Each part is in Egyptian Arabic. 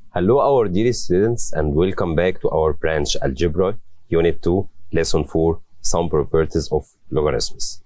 Hello, our dear students, and welcome back to our branch Algebra, Unit 2, Lesson 4, Some Properties of Logarithms.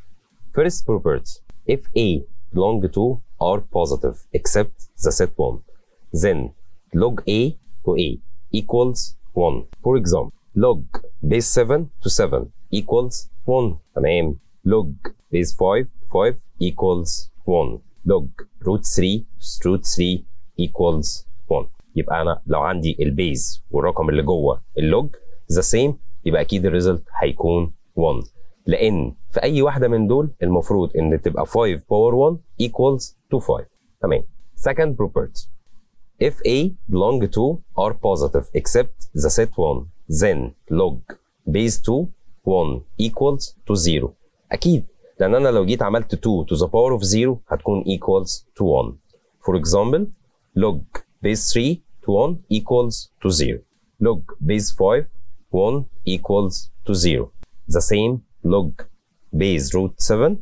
First property, if A belong to R positive except the set 1, then log A to A equals 1. For example, log base 7 to 7 equals 1. تمام. log base 5 to 5 equals 1. log root 3 to root 3 equals 1. يبقى انا لو عندي البيز والرقم اللي جوه اللوج ذا سيم يبقى اكيد الريزلت هيكون 1 لان في اي واحده من دول المفروض ان تبقى 5 باور 1 equals to 5 تمام second property if a belong to r positive except the set 1 then log base 2 1 equals to 0 اكيد لان انا لو جيت عملت 2 to the power of 0 هتكون equals to 1 for example log base 3 to 1 equals to 0 log base 5 1 equals to 0 the same log base root 7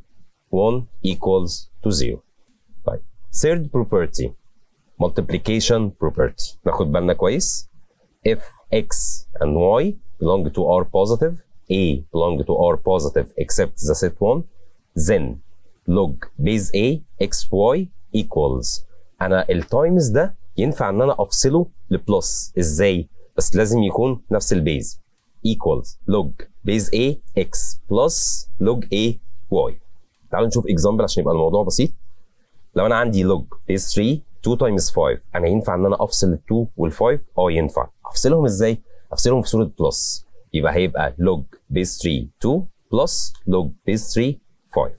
1 equals to 0 طيب third property multiplication property ناخد بالنا كويس if x and y belong to r positive a belong to r positive except the set 1 then log base a xy equals انا التايمز ده ينفع ان انا افصله لبلس ازاي بس لازم يكون نفس البيز equals log base a x plus log a y تعالوا نشوف اكزامبل عشان يبقى الموضوع بسيط لو انا عندي log base 3 2 times 5 انا ينفع ان انا افصل ال 2 وال 5 اه ينفع افصلهم ازاي افصلهم في صوره بلس يبقى هيبقى log base 3 2 plus log base 3 5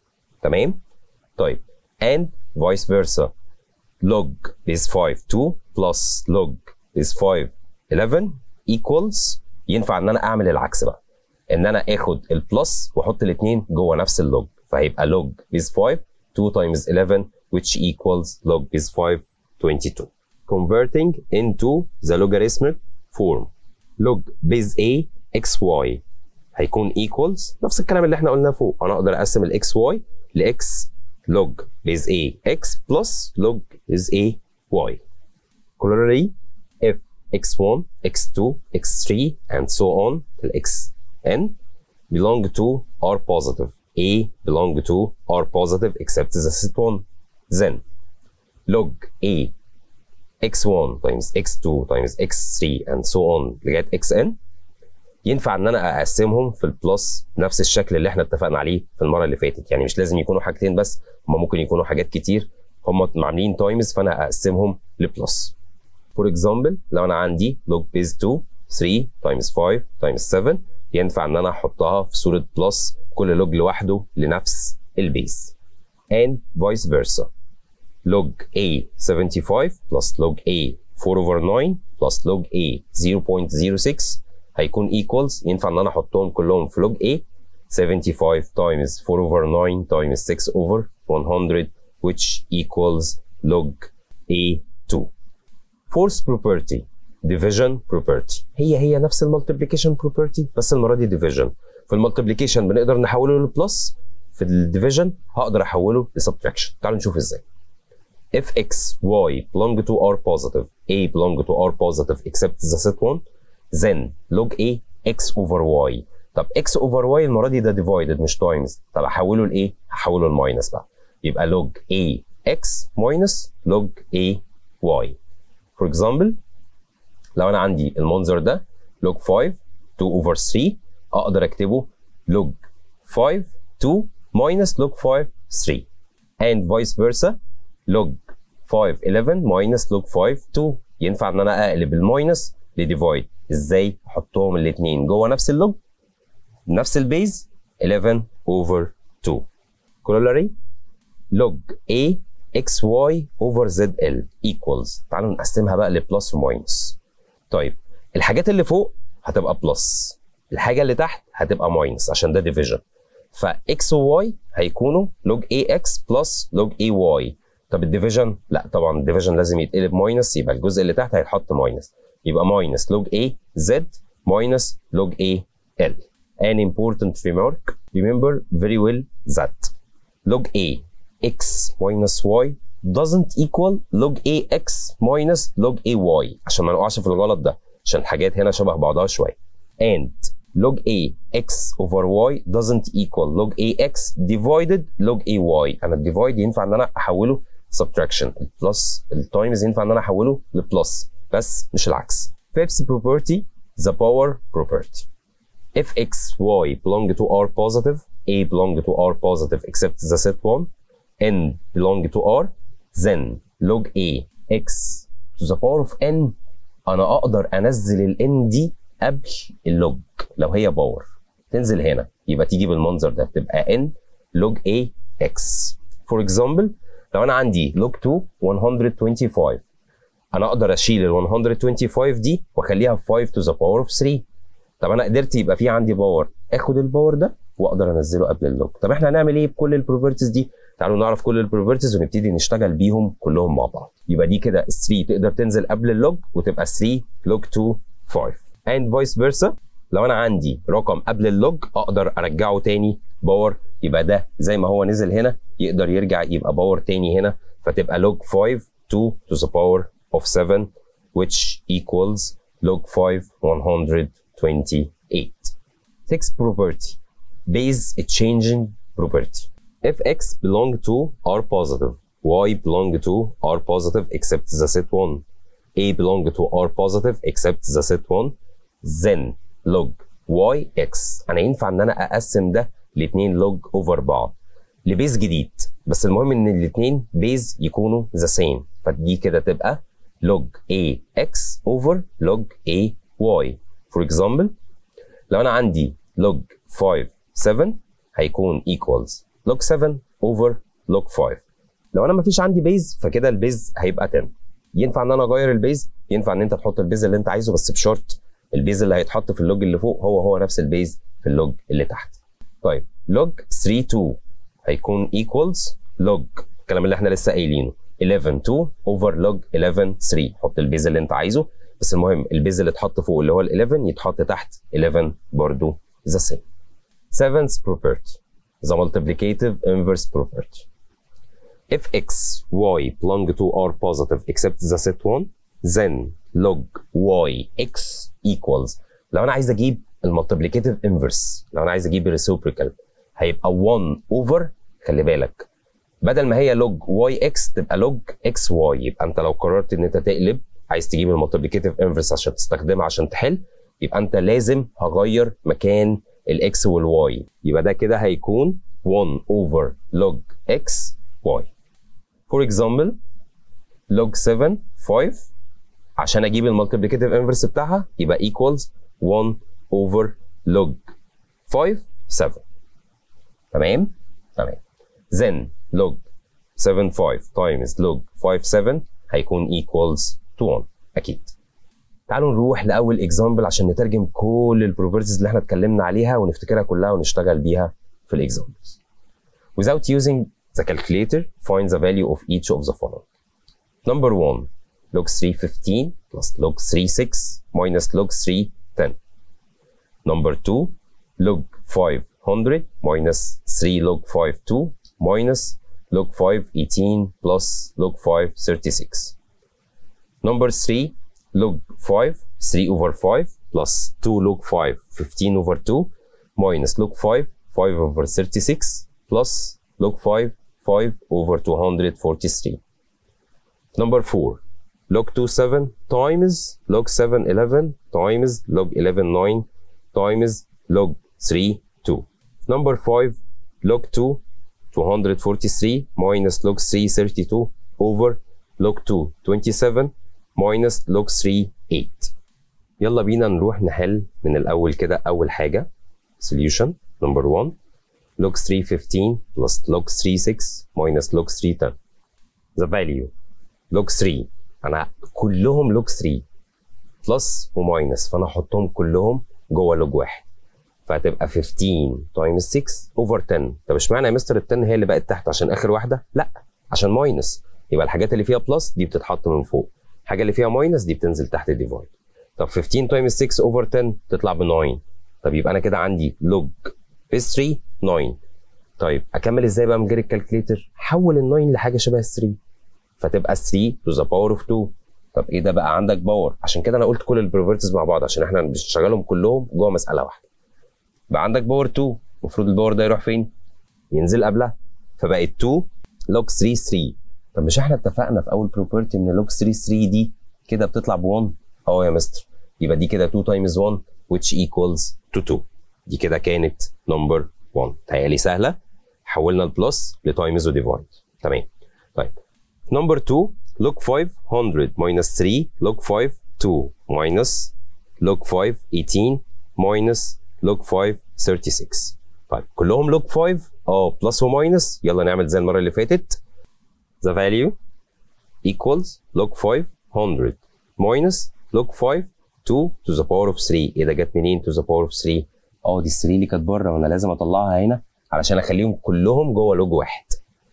تمام طيب and vice versa log base 5 2 plus log base 5 11 equals ينفع ان انا اعمل العكس بقى ان انا اخد البلس واحط الاثنين جوه نفس اللوج فهيبقى log base 5 2 times 11 which equals log base 5 22 converting into the logarithmic form log base a xy هيكون equals نفس الكلام اللي احنا قلناه فوق انا اقدر اقسم الاكس واي لاكس log base a x plus log base a y corollary if x1 x2 x3 and so on till xn belong to r positive a belong to r positive except the set 1 then log a x1 times x2 times x3 and so on لغايه xn ينفع ان انا اقسمهم في البلس بنفس الشكل اللي احنا اتفقنا عليه في المره اللي فاتت يعني مش لازم يكونوا حاجتين بس هم ممكن يكونوا حاجات كتير هم عاملين تايمز فانا اقسمهم لبلس فور اكزامبل لو انا عندي log base 2 3 times 5 times 7 ينفع ان انا احطها في صوره بلس كل لوج لوحده لنفس البيز and vice versa log a 75 plus log a 4 over 9 plus log a 0.06 هيكون equals ينفع ان انا احطهم كلهم في log a 75 times 4 over 9 times 6 over 100 which equals log a2 fourth property division property هي هي نفس المultiplication property بس المره دي division في المultiplication بنقدر نحوله لبلس في الديفيجن هقدر احوله لسبتراكشن تعالوا نشوف ازاي if x y belong to r positive a belong to r positive except the set 1 then log a x over y طب x over y المره دي ده divided مش times طب احوله لايه هحوله لماينس بقى يبقى log a x minus log a y for example لو انا عندي المنظر ده log 5 2 over 3 اقدر اكتبه log 5 2 minus log 5 3 and vice versa log 5 11 minus log 5 2 ينفع ان انا اقلب الماينس لديفايد ازاي احطهم الاثنين جوه نفس اللوج نفس البيز 11 over 2 corollary log a xy over zl equals تعالوا نقسمها بقى لبلس وماينس طيب الحاجات اللي فوق هتبقى بلس الحاجه اللي تحت هتبقى ماينس عشان ده ديفيجن ف x و y هيكونوا log ax plus log ay طب الديفيجن لا طبعا الديفيجن لازم يتقلب ماينس يبقى الجزء اللي تحت هيتحط ماينس يبقى ماينس log a z minus log a l an important remark remember very well that log a x minus y doesn't equal log ax minus log ay عشان ما نقعش في الغلط ده عشان الحاجات هنا شبه بعضها شويه and log a x over y doesn't equal log ax divided log ay انا الديفايد ينفع ان انا احوله subtraction البلس التايمز ينفع ان انا احوله لبلس بس مش العكس fifth property the power property if x y belong to r positive a belong to r positive except the set 1 n belong to r then log a x to the power of n انا اقدر انزل ال n دي قبل اللوج لو هي باور تنزل هنا يبقى تيجي بالمنظر ده تبقى n log a x for example لو انا عندي log 2 125 انا اقدر اشيل ال 125 دي واخليها 5 to the power of 3 طب انا قدرت يبقى في عندي باور اخد الباور ده واقدر انزله قبل اللوج طب احنا هنعمل ايه بكل البروبرتيز دي تعالوا نعرف كل البروبرتيز ونبتدي نشتغل بيهم كلهم مع بعض يبقى دي كده 3 تقدر تنزل قبل اللوج وتبقى 3 log 2 5 and vice versa لو انا عندي رقم قبل اللوج اقدر ارجعه تاني باور يبقى ده زي ما هو نزل هنا يقدر يرجع يبقى باور تاني هنا فتبقى log 5 2 to the power of 7 which equals log 5 128 sixth property base changing property if x belong to r positive y belong to r positive except the set 1 a belong to r positive except the set 1 then log y x انا ينفع ان انا اقسم ده لاثنين لوج اوفر بعض لبيز جديد بس المهم ان الاثنين بيز يكونوا ذا سيم فدي كده تبقى log a x over log a y for example لو انا عندي log 5 7 هيكون equals log 7 over log 5 لو انا مفيش عندي بيز فكده البيز هيبقى 10 ينفع ان انا اغير البيز ينفع ان انت تحط البيز اللي انت عايزه بس بشرط البيز اللي هيتحط في اللوج اللي فوق هو هو نفس البيز في اللوج اللي تحت طيب log 3 2 هيكون equals log الكلام اللي احنا لسه قايلينه 11 2 over log 11 3 حط البيز اللي انت عايزه بس المهم البيز اللي اتحط فوق اللي هو ال 11 يتحط تحت 11 برضو the same seventh property the multiplicative inverse property if x y belong to r positive except the set 1 then log y x equals لو انا عايز اجيب المالتيبليكيتيف انفرس لو انا عايز اجيب الريسيبريكال هيبقى 1 اوفر خلي بالك بدل ما هي لوج واي اكس تبقى لوج اكس واي يبقى انت لو قررت ان انت تقلب عايز تجيب المالتيبليكيتيف انفرس عشان تستخدمها عشان تحل يبقى انت لازم هغير مكان الاكس والواي يبقى ده كده هيكون 1 اوفر لوج اكس واي فور اكزامبل لوج 7 5 عشان اجيب المالتيبليكيتيف انفرس بتاعها يبقى ايكوالز 1 اوفر لوج 5 7 تمام تمام then log 7 5 times log 5 7 هيكون equals to 1 اكيد تعالوا نروح لاول اكزامبل عشان نترجم كل البروبرتيز اللي احنا اتكلمنا عليها ونفتكرها كلها ونشتغل بيها في الاكزامبلز without using the calculator find the value of each of the following number 1 log 3 15 plus log 3 6 minus log 3 10 number 2 log 5 100 minus 3 log 5 2 minus log 5 18 plus log 5 36 number 3 log 5 3 over 5 plus 2 log 5 15 over 2 minus log 5 5 over 36 plus log 5 5 over 243 number 4 log 2 7 times log 7 11 times log 11 9 times log 3 2 number 5 log 2 243 minus log 3 32 over log 2 27 minus log 3 8 يلا بينا نروح نحل من الأول كده أول حاجة solution number 1 log 3 15 plus log 3 6 minus log 3 10 the value log 3 أنا كلهم log 3 plus وماينس فأنا أحطهم كلهم جوه لوج واحد فهتبقى 15 تايمز 6 اوفر 10 طب اشمعنى يا مستر ال 10 هي اللي بقت تحت عشان اخر واحده؟ لا عشان ماينس يبقى الحاجات اللي فيها بلس دي بتتحط من فوق الحاجه اللي فيها ماينس دي بتنزل تحت ديفايد طب 15 تايمز 6 اوفر 10 تطلع ب 9 طب يبقى انا كده عندي لوج بيس 3 9 طيب اكمل ازاي بقى من غير الكالكليتر؟ حول ال 9 لحاجه شبه ال 3 فتبقى 3 to the power of 2 طب ايه ده بقى عندك باور عشان كده انا قلت كل البروبرتيز مع بعض عشان احنا بنشغلهم كلهم جوه مساله واحده بقى عندك باور 2 المفروض الباور ده يروح فين ينزل قبلها فبقت 2 log 3 3 طب مش احنا اتفقنا في اول بروبرتي ان log 3 3 دي كده بتطلع ب 1 اه يا مستر يبقى دي كده 2 times 1 which equals to 2 دي كده كانت نمبر 1 تهيألي سهله حولنا البلس لتايمز وديفايد تمام طيب نمبر 2 log 500 minus 3 log 5 2 minus log 5 18 minus log 5 36 طيب كلهم log 5 اه بلس وماينس يلا نعمل زي المره اللي فاتت the value equals log 500 minus log 5 2 to the power of 3 ايه ده جت منين to the power of 3 اه دي ال 3 اللي كانت بره وانا لازم اطلعها هنا علشان اخليهم كلهم جوه لوج واحد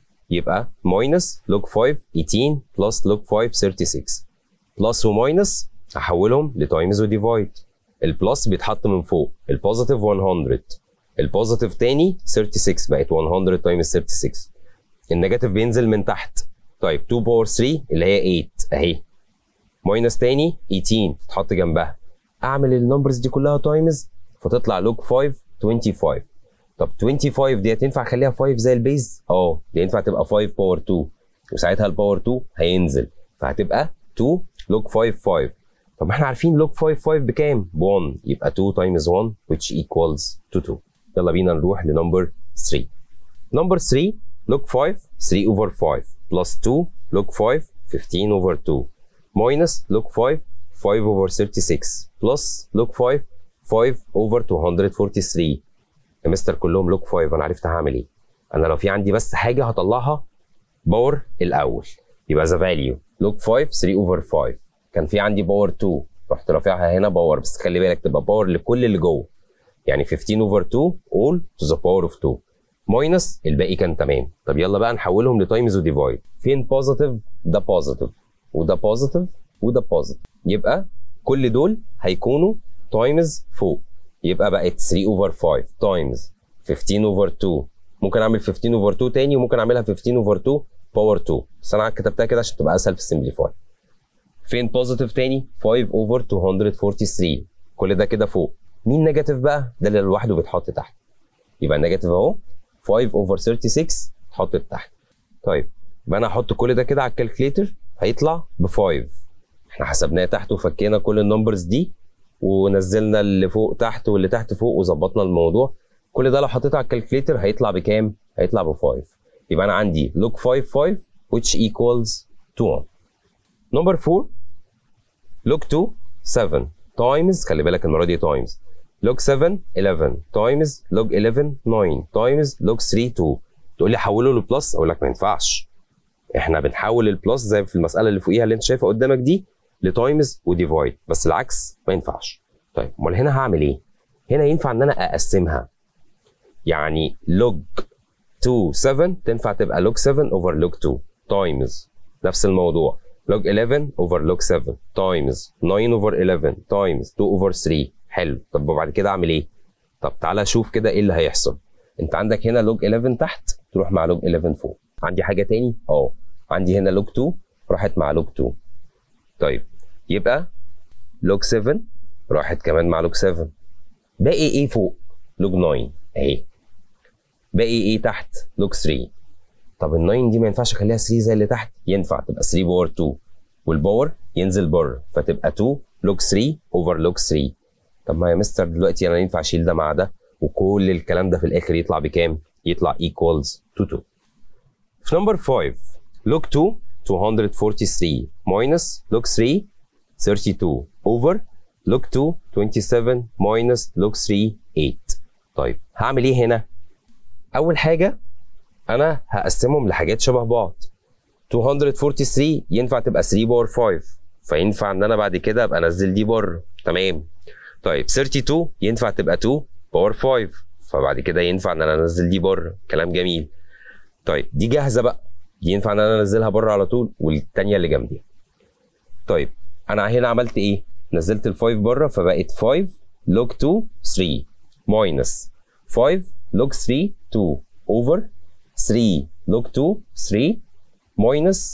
يبقى minus log 5 18 plus log 5 36 بلس وماينس هحولهم لتايمز وديفايد البلس بيتحط من فوق البوزيتيف 100 البوزيتيف تاني 36 بقت 100 تايمز 36 النيجاتيف بينزل من تحت طيب 2 باور 3 اللي هي 8 اهي ماينس تاني 18 تتحط جنبها اعمل النمبرز دي كلها تايمز فتطلع لوج 5 25 طب 25 دي هتنفع اخليها 5 زي البيز اه دي ينفع تبقى 5 باور 2 وساعتها الباور 2 هينزل فهتبقى 2 لوج 5 5 طب احنا عارفين لوج 5 5 بكام؟ ب 1 يبقى 2 تايمز 1 which equals to 2 يلا بينا نروح لنمبر 3 نمبر 3 log 5 3 over 5 plus 2 log 5 15 over 2 minus log 5 5 over 36 plus log 5 5 over 243 يا مستر كلهم log 5 انا عرفت هعمل ايه انا لو في عندي بس حاجه هطلعها باور الاول يبقى ذا فاليو log 5 3 over 5 كان في عندي باور 2 رحت رافعها هنا باور بس خلي بالك تبقى باور لكل اللي جوه يعني 15 over 2 all to the power of 2 ماينس الباقي كان تمام طب يلا بقى نحولهم لتايمز وديفايد فين بوزيتيف ده بوزيتيف وده بوزيتيف وده بوزيتيف يبقى كل دول هيكونوا تايمز فوق يبقى بقت 3 اوفر 5 تايمز 15 اوفر 2 ممكن اعمل 15 اوفر 2 تاني وممكن اعملها 15 اوفر 2 باور 2 بس انا كتبتها كده عشان تبقى اسهل في السمبليفاي فين بوزيتيف تاني 5 اوفر 243 كل ده كده فوق مين نيجاتيف بقى ده اللي لوحده بيتحط تحت يبقى النيجاتيف اهو 5 اوفر 36 اتحطت تحت طيب يبقى انا هحط كل ده كده على الكالكليتر هيطلع ب 5 احنا حسبناه تحت وفكينا كل النمبرز دي ونزلنا اللي فوق تحت واللي تحت فوق وظبطنا الموضوع كل ده لو حطيته على الكالكليتر هيطلع بكام؟ هيطلع ب 5 يبقى انا عندي log 5 5 which equals 2 نمبر 4 log 2 7 times خلي بالك المره دي times log 7 11 times log 11 9 times log 3 2 تقول لي حوله لبلس اقول لك ما ينفعش احنا بنحول البلس زي في المساله اللي فوقيها اللي انت شايفها قدامك دي لتايمز وديفايد بس العكس ما ينفعش طيب امال هنا هعمل ايه هنا ينفع ان انا اقسمها يعني log 2 7 تنفع تبقى log 7 over log 2 times نفس الموضوع log 11 over log 7 times 9 over 11 times 2 over 3 حلو طب وبعد كده اعمل ايه طب تعالى شوف كده ايه اللي هيحصل انت عندك هنا log 11 تحت تروح مع log 11 فوق عندي حاجه تاني اه عندي هنا log 2 راحت مع log 2 طيب يبقى log 7 راحت كمان مع log 7 باقي ايه فوق log 9 اهي باقي ايه تحت log 3 طب ال 9 دي ما ينفعش اخليها 3 زي اللي تحت ينفع تبقى 3 باور 2 والباور ينزل بره فتبقى 2 log 3 اوفر log 3 طب ما يا مستر دلوقتي انا ينفع اشيل ده مع ده وكل الكلام ده في الاخر يطلع بكام؟ يطلع equals to 2 في نمبر 5 log 2 243 minus log 3 32 over log 2 27 minus log 3 8 طيب هعمل ايه هنا؟ اول حاجه انا هقسمهم لحاجات شبه بعض 243 ينفع تبقى 3 باور 5 فينفع ان انا بعد كده ابقى انزل دي بره تمام طيب 32 ينفع تبقى 2 باور 5 فبعد كده ينفع ان انا انزل دي بره كلام جميل طيب دي جاهزه بقى دي ينفع ان انا انزلها بره على طول والتانيه اللي جنبي طيب انا هنا عملت ايه نزلت ال 5 بره فبقت 5 log 2 3 minus 5 log 3 2 over 3 log 2 3 minus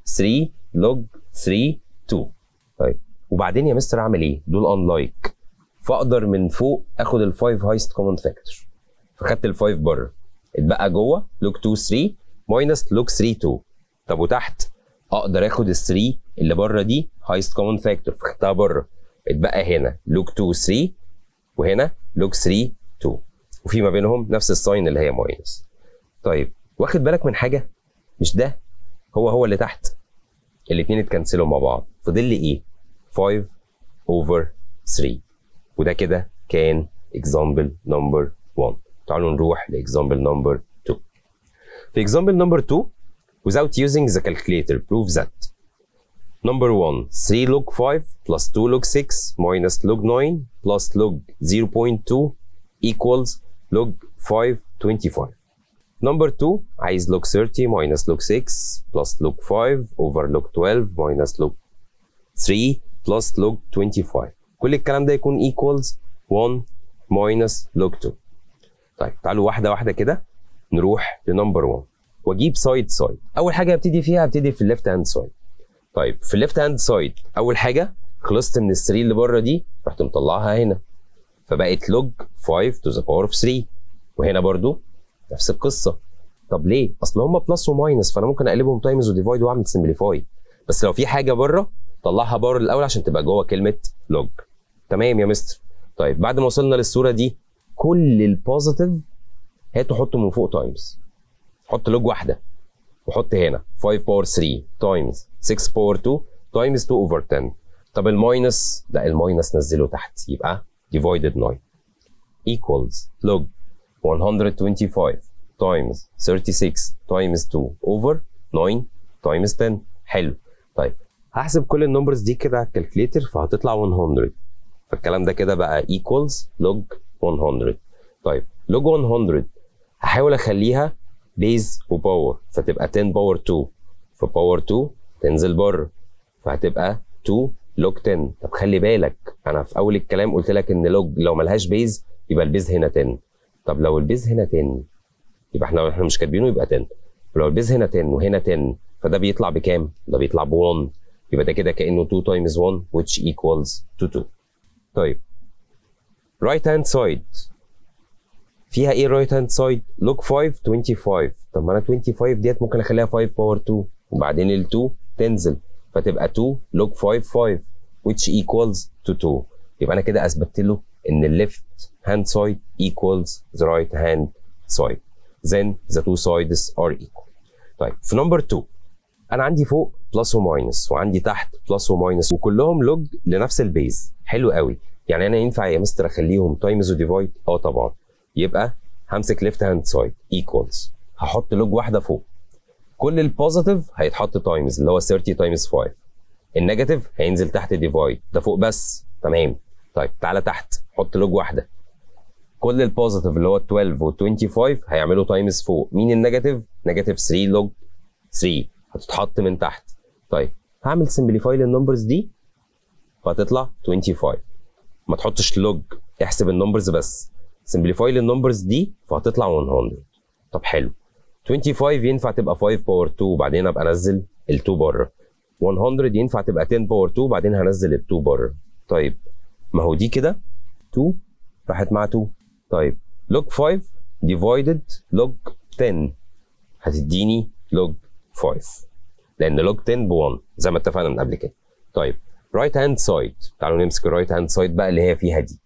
3 log 3 2 طيب وبعدين يا مستر اعمل ايه دول unlike فاقدر من فوق اخد ال 5 highest common factor فخدت ال 5 بره اتبقى جوه log 2 3 minus log 3 2 طب وتحت اقدر اخد ال 3 اللي بره دي highest common factor فخدتها بره اتبقى هنا log 2 3 وهنا log 3 2 وفي ما بينهم نفس الساين اللي هي ماينس طيب واخد بالك من حاجه مش ده هو هو اللي تحت الاثنين اتكنسلوا مع بعض فاضل لي ايه 5 over 3 وده كده كان example number 1 تعالوا نروح لاكزامبل نمبر 2 في example number 2 without using the calculator prove that number 1 3 log 5 plus 2 log 6 minus log 9 plus log 0.2 equals log 5 25 number 2 عايز log 30 minus log 6 plus log 5 over log 12 minus log 3 plus log 25 كل الكلام ده يكون equals 1 minus log 2 طيب تعالوا واحده واحده كده نروح لنمبر 1 واجيب سايد سايد اول حاجه هبتدي فيها هبتدي في الليفت هاند سايد طيب في الليفت هاند سايد اول حاجه خلصت من ال 3 اللي بره دي رحت مطلعها هنا فبقت لوج 5 تو ذا باور اوف 3 وهنا برضو نفس القصه طب ليه؟ اصل هم بلس وماينس فانا ممكن اقلبهم تايمز وديفايد واعمل سمبليفاي بس لو في حاجه بره طلعها بره الاول عشان تبقى جوه كلمه لوج تمام يا مستر طيب بعد ما وصلنا للصوره دي كل البوزيتيف هاتوا حطوا من فوق تايمز حط لوج واحده وحط هنا 5 باور 3 تايمز 6 باور 2 تايمز 2 اوفر 10 طب الماينس لا الماينس نزله تحت يبقى divided 9 equals log 125 times 36 times 2 over 9 times 10 حلو طيب هحسب كل النمبرز دي كده على الكالكليتر فهتطلع 100 فالكلام ده كده بقى equals log 100 طيب log 100 هحاول اخليها بيز وباور فتبقى 10 باور 2 فباور 2 تنزل بره فهتبقى 2 لوج 10 طب خلي بالك انا في اول الكلام قلت لك ان لوج لو ملهاش بيز يبقى البيز هنا 10 طب لو البيز هنا 10 يبقى احنا احنا مش كاتبينه يبقى 10 ولو البيز هنا 10 وهنا 10 فده بيطلع بكام؟ ده بيطلع ب 1 يبقى ده كده كانه 2 times 1 which equals to 2 طيب right hand side فيها ايه right hand side log 5 25 طب ما انا 25 ديت ممكن اخليها 5 باور 2 وبعدين ال 2 تنزل فتبقى 2 log 5 5 which equals to 2 يبقى انا كده اثبتت له ان ال left hand side equals the right hand side then the two sides are equal طيب في نمبر 2 انا عندي فوق بلس وماينس وعندي تحت بلس وماينس وكلهم لوج لنفس البيز حلو قوي يعني انا ينفع يا مستر اخليهم تايمز وديفايد اه طبعا يبقى همسك ليفت هاند سايد ايكوالز هحط لوج واحده فوق كل البوزيتيف هيتحط تايمز اللي هو 30 تايمز 5 النيجاتيف هينزل تحت ديفايد ده فوق بس تمام طيب تعالى تحت حط لوج واحده كل البوزيتيف اللي هو 12 و 25 هيعملوا تايمز فوق مين النيجاتيف نيجاتيف 3 لوج 3 هتتحط من تحت طيب هعمل سمبليفاي للنمبرز دي فهتطلع 25 ما تحطش لوج احسب النمبرز بس سمبليفاي للنمبرز دي فهتطلع 100 طب حلو 25 ينفع تبقى 5 باور 2 وبعدين ابقى انزل ال 2 بره 100 ينفع تبقى 10 باور 2 وبعدين هنزل ال 2 بره طيب ما هو دي كده 2 راحت مع 2 طيب log 5 divided log 10 هتديني log 5 لان log 10 ب 1 زي ما اتفقنا من قبل كده طيب right hand side تعالوا نمسك الرايت هاند سايد بقى اللي هي فيها دي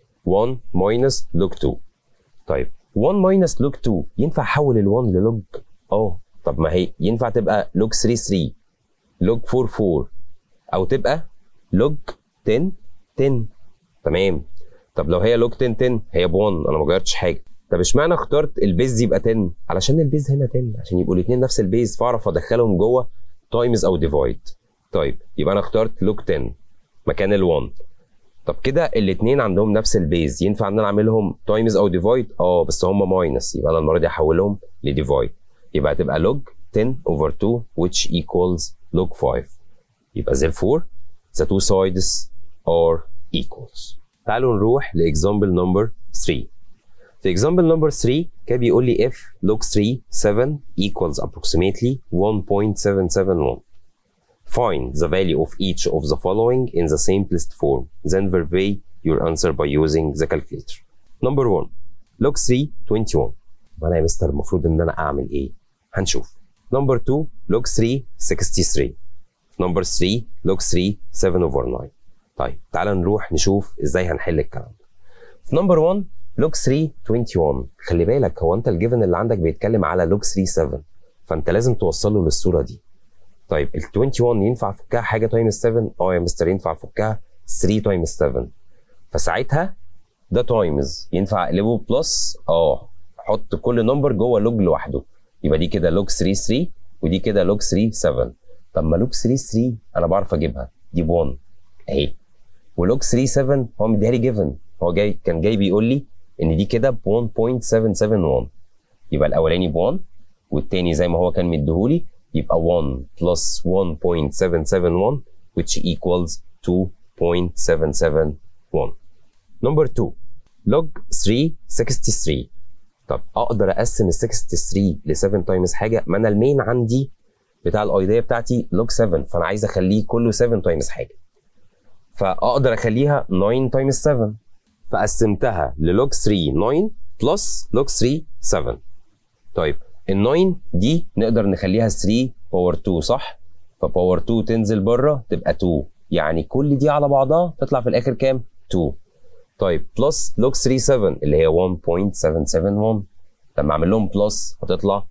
1 minus log 2 طيب 1 minus log 2 ينفع احول ال 1 للوج اه طب ما هي ينفع تبقى log 3 3 log 4 4 او تبقى log 10 10 تمام طب لو هي log 10 10 هي ب 1 انا ما غيرتش حاجه طب اشمعنى اخترت البيز يبقى 10 علشان البيز هنا 10 عشان يبقوا الاثنين نفس البيز فاعرف ادخلهم جوه تايمز او ديفايد طيب يبقى انا اخترت لوج 10 مكان ال 1 طب كده الاثنين عندهم نفس البيز ينفع ان انا اعملهم تايمز او ديفايد اه بس هم ماينس يبقى انا المره دي احولهم لديفايد يبقى هتبقى log 10 over 2 which equals log 5 يبقى therefore the two sides are equals تعالوا نروح لاكزامبل نمبر 3 في example number 3 كان بيقول لي if log 3 7 equals approximately 1.771 Find the value of each of the following in the simplest form. Then verify your answer by using the calculator. Number 1 log 3 21 وانا يا مستر المفروض ان انا اعمل ايه؟ هنشوف. Number 2 log 3 63 Number 3 log 3 7 over 9 طيب تعال نروح نشوف ازاي هنحل الكلام ده. في نمبر 1 log 3 21 خلي بالك هو انت الجيفن اللي عندك بيتكلم على log 3 7 فانت لازم توصله للصوره دي. طيب ال 21 ينفع افكها حاجه تايمز 7 اه يا مستر ينفع افكها 3 تايمز 7 فساعتها ده تايمز ينفع اقلبه بلس اه احط كل نمبر جوه لوج لوحده يبقى دي كده لوج 3 3 ودي كده لوج 3 7 طب ما لوج 3 3 انا بعرف اجيبها دي ب 1 اهي ولوج 3 7 هو مديها لي جيفن هو جاي كان جاي بيقول لي ان دي كده ب 1.771 يبقى الاولاني ب 1 والتاني زي ما هو كان مديهولي يبقى 1 plus 1.771 which equals 2.771 number 2 log 3 63 طب اقدر اقسم ال 63 ل 7 تايمز حاجه ما انا المين عندي بتاع الايديا بتاعتي log 7 فانا عايز اخليه كله 7 تايمز حاجه فاقدر اخليها 9 تايمز 7 فقسمتها للوج 3 9 بلس لوج 3 7 طيب ال 9 دي نقدر نخليها 3 باور 2 صح؟ فباور 2 تنزل بره تبقى 2 يعني كل دي على بعضها تطلع في الاخر كام؟ 2 طيب بلس لوج 3 7 اللي هي 1.771 لما اعمل لهم بلس هتطلع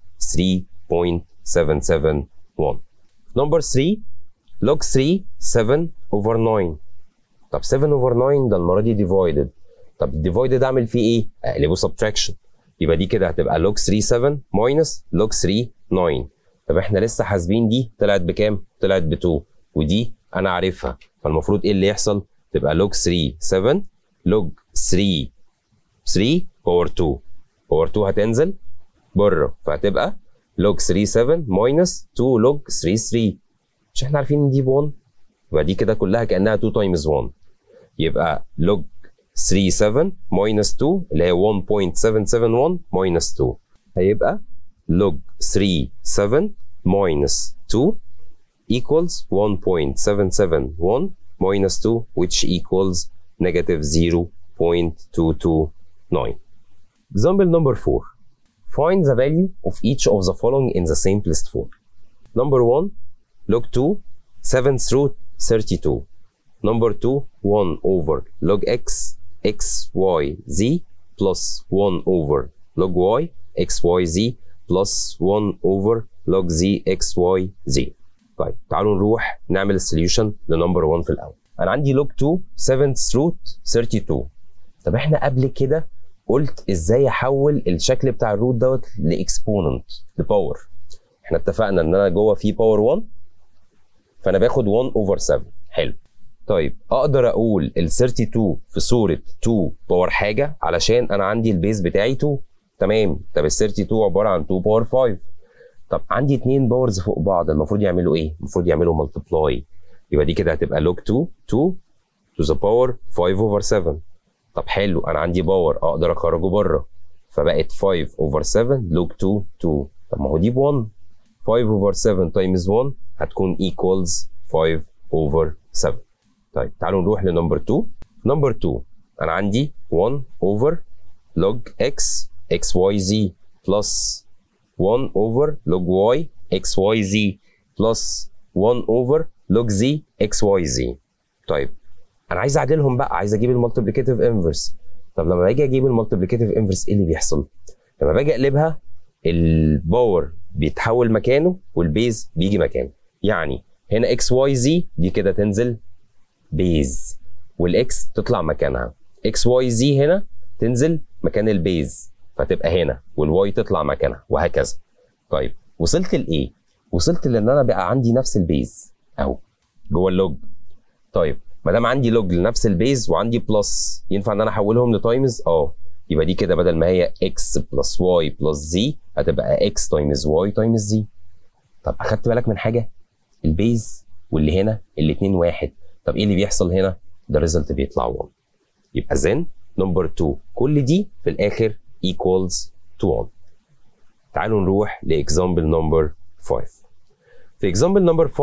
3.771 نمبر 3 لوج 3 7 اوفر 9 طب 7 اوفر 9 ده المره دي ديفايدد طب الديفايدد اعمل فيه ايه؟ اقلبه سبتراكشن يبقى دي كده هتبقى لوج 3 7 ماينس لوج 3 9 طب احنا لسه حاسبين دي طلعت بكام؟ طلعت ب 2 ودي انا عارفها فالمفروض ايه اللي يحصل؟ تبقى لوج 3 7 لوج 3 3 باور 2 باور 2 هتنزل بره فهتبقى لوج 3 7 ماينس 2 لوج 3 3 مش احنا عارفين ان دي ب 1 يبقى دي كده كلها كانها 2 تايمز 1 يبقى لوج 3 7 ماينس 2 اللي هي 1.771 ماينس 2 هيبقى log 3 7 minus 2 equals 1.771 minus 2 which equals negative 0.229. Example number 4. Find the value of each of the following in the simplest form. Number 1, log 2, 7th root 32. Number 2, 1 over log x, x, y, z plus 1 over log y, x, y, z plus 1 over log z, x, y, z. طيب تعالوا نروح نعمل السوليوشن لنمبر 1 في الأول. أنا عندي log 2 7th root 32. طب احنا قبل كده قلت ازاي احول الشكل بتاع الروت دوت لاكسبوننت لباور احنا اتفقنا ان انا جوه في باور 1 فانا باخد 1 اوفر 7 حلو طيب اقدر اقول ال 32 في صوره 2 باور حاجه علشان انا عندي البيز بتاعي 2 تمام طب ال 32 عباره عن 2 باور 5 طب عندي اتنين باورز فوق بعض المفروض يعملوا ايه؟ المفروض يعملوا ملتبلاي يبقى دي كده هتبقى لوج 2 2 to the power 5 over 7 طب حلو انا عندي باور اقدر اخرجه بره فبقت 5 over 7 لوج 2 2 طب ما هو دي ب 1 5 over 7 times 1 هتكون equals 5 over 7 طيب تعالوا نروح لنمبر 2 نمبر 2 انا عندي 1 over log x x y z plus 1 over log y x y z plus 1 over log z x y z طيب انا عايز اعدلهم بقى عايز اجيب المالتيبليكاتيف انفرس طب لما باجي اجيب المالتيبليكاتيف انفرس ايه اللي بيحصل لما باجي اقلبها الباور بيتحول مكانه والبيز بيجي مكانه يعني هنا اكس واي زي دي كده تنزل بيز والاكس تطلع مكانها اكس واي زي هنا تنزل مكان البيز فتبقى هنا والواي تطلع مكانها وهكذا طيب وصلت لايه وصلت لان انا بقى عندي نفس البيز اهو جوه اللوج طيب ما دام عندي لوج لنفس البيز وعندي بلس ينفع ان انا احولهم لتايمز اه يبقى دي كده بدل ما هي x بلس y بلس z هتبقى x تايمز y تايمز z طب اخدت بالك من حاجه البيز واللي هنا الاثنين واحد طب ايه اللي بيحصل هنا ده الريزلت بيطلع 1 يبقى then نمبر 2 كل دي في الاخر equals to 1 تعالوا نروح لاكزامبل نمبر 5 في اكزامبل نمبر 5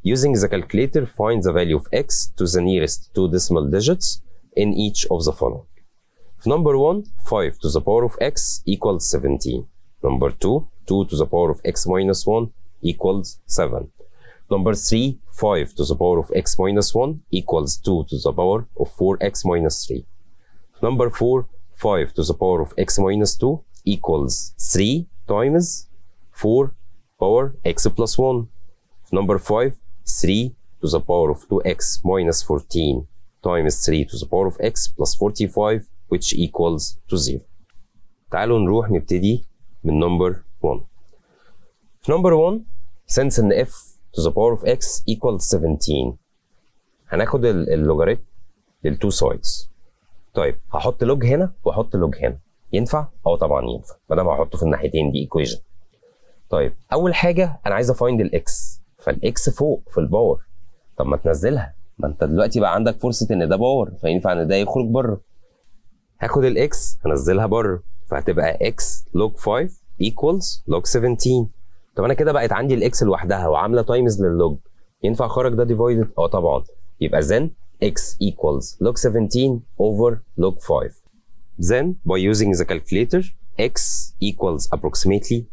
Using the calculator, find the value of x to the nearest two decimal digits in each of the following. Number 1, 5 to the power of x equals 17. Number 2, 2 to the power of x minus 1 equals 7. Number 3, 5 to the power of x minus 1 equals 2 to the power of 4x minus 3. Number 4, 5 to the power of x minus 2 equals 3 times 4 power x plus 1. Number 5, 3 to the power of 2x minus 14 times 3 to the power of x plus 45 which equals to 0. تعالوا نروح نبتدي من number 1. number 1 since ان f to the power of x equals 17 هناخد اللوغاريتم للتو سايدز طيب هحط لوج هنا واحط لوج هنا ينفع؟ اه طبعا ينفع ما دام هحطه في الناحيتين دي ايكويشن طيب اول حاجه انا عايز افايند الاكس فالاكس فوق في الباور طب ما تنزلها ما انت دلوقتي بقى عندك فرصه ان ده باور فينفع ان ده يخرج بره هاخد الاكس هنزلها بره فهتبقى x log 5 equals log 17 طب انا كده بقت عندي الاكس لوحدها وعامله تايمز لللوج ينفع اخرج ده ديفايدد اه طبعا يبقى then x equals log 17 over log 5 then by using the calculator x equals approximately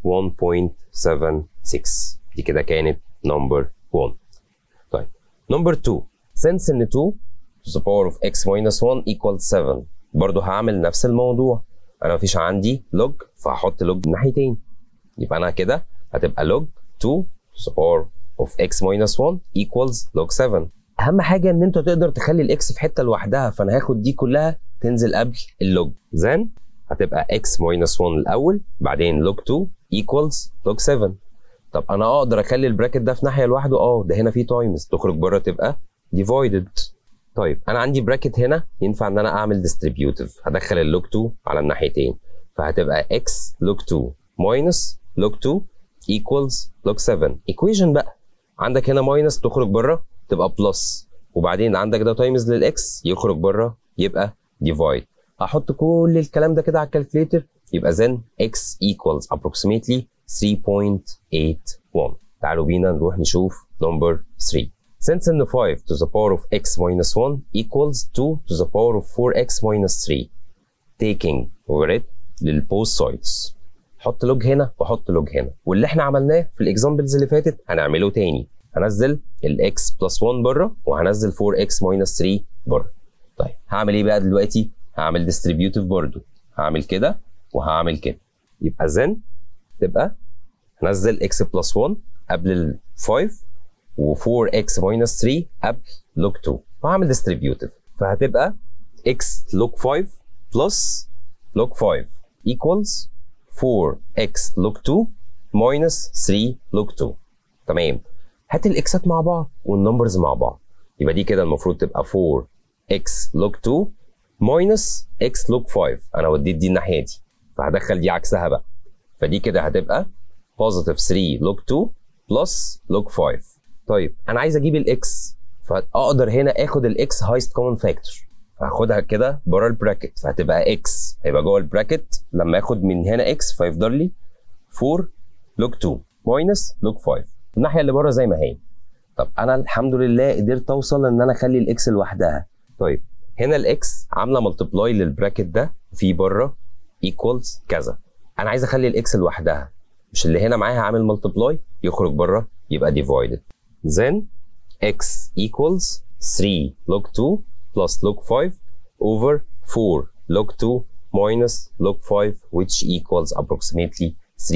1.76 دي كده كانت number 1 طيب number 2 since ان 2 to the power of x minus 1 equals 7 برضه هعمل نفس الموضوع انا مفيش عندي لوج فهحط لوج ناحيتين يبقى انا كده هتبقى log 2 to the power of x minus 1 equals log 7 اهم حاجه ان انت تقدر تخلي الاكس في حته لوحدها فانا هاخد دي كلها تنزل قبل اللوج then هتبقى x minus 1 الاول بعدين log 2 equals log 7 طب انا اقدر اخلي البراكت ده في ناحيه لوحده اه ده هنا في تايمز تخرج بره تبقى divided طيب انا عندي براكت هنا ينفع ان انا اعمل ديستريبيوتيف هدخل اللوج 2 على الناحيتين فهتبقى x log 2 minus log 2 equals log 7 equation بقى عندك هنا ماينس تخرج بره تبقى بلس وبعدين عندك ده تايمز للاكس يخرج بره يبقى ديفايد هحط كل الكلام ده كده على الكالكليتر يبقى then x equals approximately 3.81 تعالوا بينا نروح نشوف number 3 Since in the 5 to the power of x minus 1 equals 2 to the power of 4x minus 3 taking logarit للبوث sides حط لوج هنا واحط لوج هنا واللي احنا عملناه في الاكزامبلز اللي فاتت هنعمله تاني هنزل الاكس بلس 1 بره وهنزل 4x ماينس 3 بره طيب هعمل ايه بقى دلوقتي هعمل ديستريبيوتيف برضو هعمل كده وهعمل كده يبقى زن تبقى هنزل x بلس 1 قبل ال 5 و4x ماينس 3 قبل لوج 2 وهعمل ديستريبيوتيف فهتبقى x لوج 5 بلس لوج 5 equals 4x log 2 minus 3 log 2 تمام هات الاكسات مع بعض والنمبرز مع بعض يبقى دي كده المفروض تبقى 4x log 2 minus x log 5 انا وديت دي الناحيه دي فهدخل دي عكسها بقى فدي كده هتبقى positive 3 log 2 plus log 5 طيب انا عايز اجيب الاكس فاقدر هنا اخد الاكس هايست كومن فاكتور هاخدها كده بره البراكت فهتبقى اكس هيبقى جوه البراكت لما اخد من هنا اكس فيفضل لي 4 لوج 2 ماينس لوج 5 الناحيه اللي بره زي ما هي طب انا الحمد لله قدرت اوصل ان انا اخلي الاكس لوحدها طيب هنا الاكس عامله ملتبلاي للبراكت ده في بره ايكوالز كذا انا عايز اخلي الاكس لوحدها مش اللي هنا معاها عامل ملتبلاي يخرج بره يبقى divided then x equals 3 log 2 plus log 5 over 4 log 2 minus log 5 which equals approximately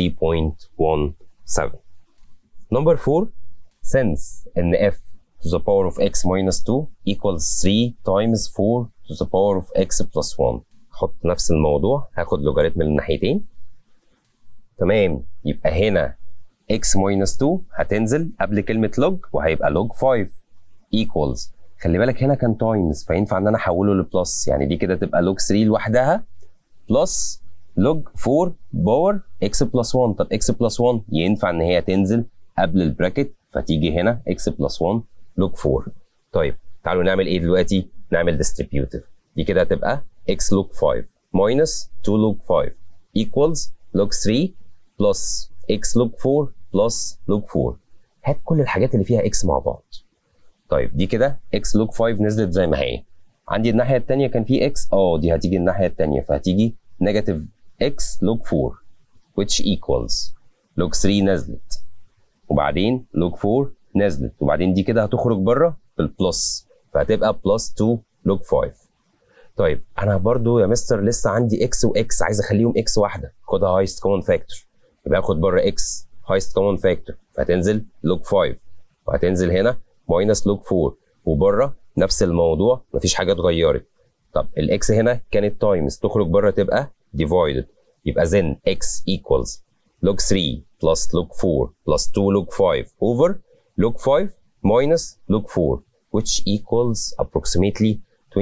3.17. Number 4 since in f to the power of x minus 2 equals 3 times 4 to the power of x plus 1 احط نفس الموضوع هاخد لوجاريتم من الناحيتين تمام يبقى هنا x minus 2 هتنزل قبل كلمة log وهيبقى log 5 equals خلي بالك هنا كان تايمز فينفع ان انا احوله لبلس يعني دي كده تبقى لوج 3 لوحدها بلس لوج 4 باور اكس بلس 1 طب اكس بلس 1 ينفع ان هي تنزل قبل البراكت فتيجي هنا اكس بلس 1 لوج 4 طيب تعالوا نعمل ايه دلوقتي نعمل ديستريبيوتيف دي كده هتبقى اكس لوج 5 ماينس 2 لوج 5 equals log 3 plus x log 4 plus log 4 هات كل الحاجات اللي فيها اكس مع بعض طيب دي كده اكس لوج 5 نزلت زي ما هي عندي الناحيه الثانيه كان في اكس اه دي هتيجي الناحيه الثانيه فهتيجي نيجاتيف اكس لوج 4 which equals لوج 3 نزلت وبعدين لوج 4 نزلت وبعدين دي كده هتخرج بره بالبلس فهتبقى بلس 2 لوج 5 طيب انا برضو يا مستر لسه عندي اكس واكس عايز اخليهم اكس واحده خدها هايست كومن فاكتور يبقى اخد بره اكس هايست كومن فاكتور فهتنزل لوج 5 وهتنزل هنا ماينس لوج 4 وبره نفس الموضوع مفيش حاجه اتغيرت طب الاكس هنا كانت تايمز تخرج بره تبقى ديفايدد يبقى then x equals log 3 plus log 4 plus 2 log 5 over log 5 minus log 4 which equals approximately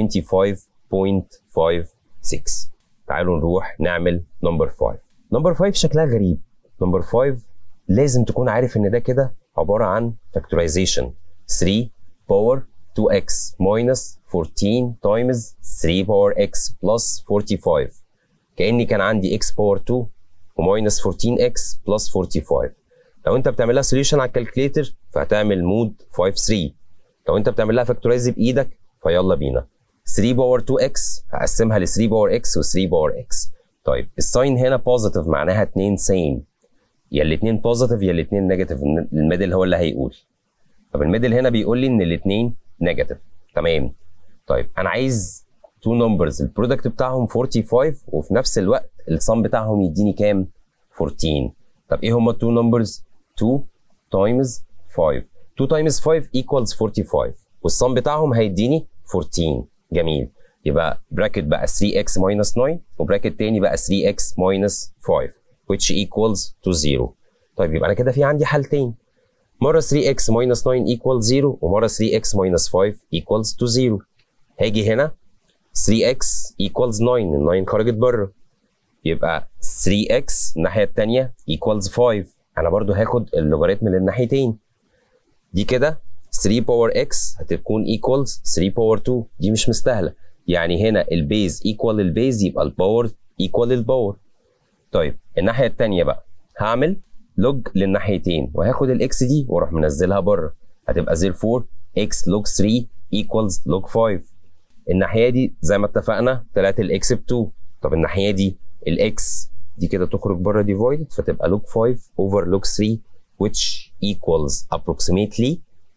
25.56 تعالوا نروح نعمل نمبر 5 نمبر 5 شكلها غريب نمبر 5 لازم تكون عارف ان ده كده عباره عن factorization 3 power 2x minus 14 times 3 power x plus 45 كاني كان عندي x باور 2 وماينس 14x بلس 45 لو انت بتعمل لها سوليوشن على الكالكليتر فهتعمل مود 5 3 لو انت بتعمل لها فاكتورايز بايدك فيلا بينا 3 باور 2x هقسمها ل 3 باور x و 3 باور x طيب الساين هنا بوزيتيف معناها 2 سيم يا الاثنين بوزيتيف يا الاثنين نيجاتيف الميدل هو اللي هيقول طب الميدل هنا بيقول لي ان الاثنين نيجاتيف تمام طيب انا عايز تو نمبرز البرودكت بتاعهم 45 وفي نفس الوقت الصم بتاعهم يديني كام 14 طب ايه هما التو نمبرز 2 تايمز 5 2 تايمز 5 equals 45 والصم بتاعهم هيديني 14 جميل يبقى براكت بقى 3x minus 9 وبراكت تاني بقى 3x minus 5 which equals to 0 طيب يبقى انا كده في عندي حالتين مره 3x minus 9 equals 0 ومره 3x minus 5 equals to 0 هاجي هنا 3x equals 9 ال 9 خرجت بره يبقى 3x الناحيه الثانيه equals 5 انا برضو هاخد اللوغاريتم للناحيتين دي كده 3 باور x هتكون equals 3 باور 2 دي مش مستاهله يعني هنا البيز equal البيز يبقى الباور equal الباور طيب الناحيه الثانيه بقى هعمل لوج للناحيتين وهاخد الاكس دي واروح منزلها بره هتبقى 04 x لوج 3 equals لوج 5 الناحيه دي زي ما اتفقنا 3 الاكس ب 2 طب الناحيه دي الاكس دي كده تخرج بره ديفايدد فتبقى لوج 5 over لوج 3 which equals approximately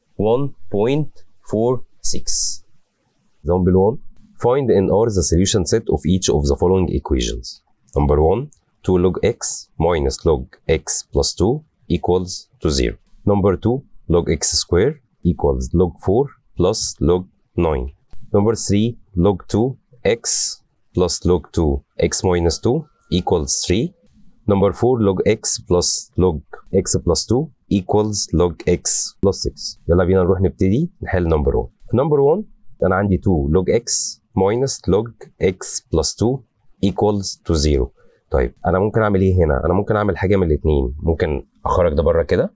1.46 example 1 find in R the solution set of each of the following equations number 1 2 log x minus log x plus 2 equals to 0 number 2 log x square equals log 4 plus log 9 number 3 log 2 x plus log 2 x minus 2 equals 3 number 4 log x plus log x plus 2 equals log x plus 6 يلا بينا نروح نبتدي نحل نمبر 1 في نمبر 1 انا عندي 2 log x minus log x plus 2 equals to 0 طيب انا ممكن اعمل ايه هنا انا ممكن اعمل حاجه من الاثنين ممكن اخرج ده بره كده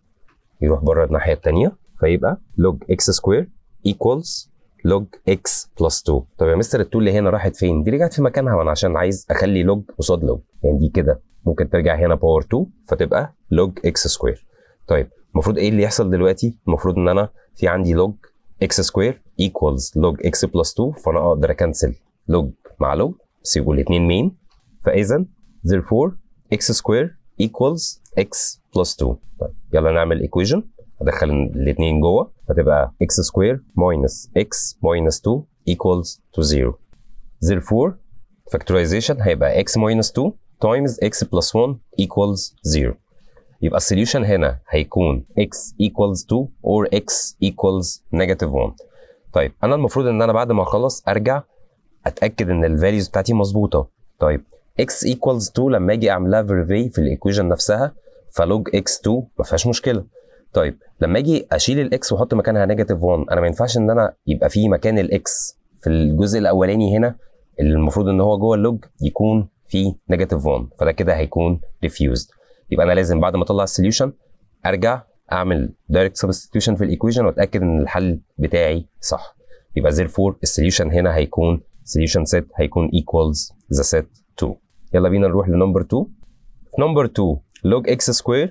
يروح بره الناحيه الثانيه فيبقى log x square equals log x plus 2 طب يا مستر ال 2 اللي هنا راحت فين دي رجعت في مكانها وانا عشان عايز اخلي لوج قصاد لوج يعني دي كده ممكن ترجع هنا باور 2 فتبقى log x square طيب المفروض ايه اللي يحصل دلوقتي المفروض ان انا في عندي log x square equals log x plus 2 فانا اقدر اكنسل log مع log بس يبقوا الاثنين مين فاذا therefore x square equals x plus 2 طيب يلا نعمل equation ادخل الاثنين جوه فتبقى x square minus x minus 2 equals to 0 therefore factorization هيبقى x minus 2 times x plus 1 equals 0 يبقى السوليوشن هنا هيكون x equals 2 or x equals negative 1 طيب انا المفروض ان انا بعد ما اخلص ارجع اتاكد ان الفاليوز بتاعتي مظبوطه طيب x equals 2 لما اجي اعملها فيرفي في الايكويشن نفسها فلوج x2 ما فيهاش مشكله طيب لما اجي اشيل الاكس واحط مكانها نيجاتيف 1 انا ما ينفعش ان انا يبقى في مكان الاكس في الجزء الاولاني هنا اللي المفروض ان هو جوه اللوج يكون في نيجاتيف 1 فده كده هيكون ريفيوزد يبقى انا لازم بعد ما اطلع السوليوشن ارجع اعمل دايركت سبستيوشن في الايكويشن واتاكد ان الحل بتاعي صح يبقى therefore السوليوشن هنا هيكون solution set هيكون equals the set 2 يلا بينا نروح لنمبر 2 في نمبر 2 log x square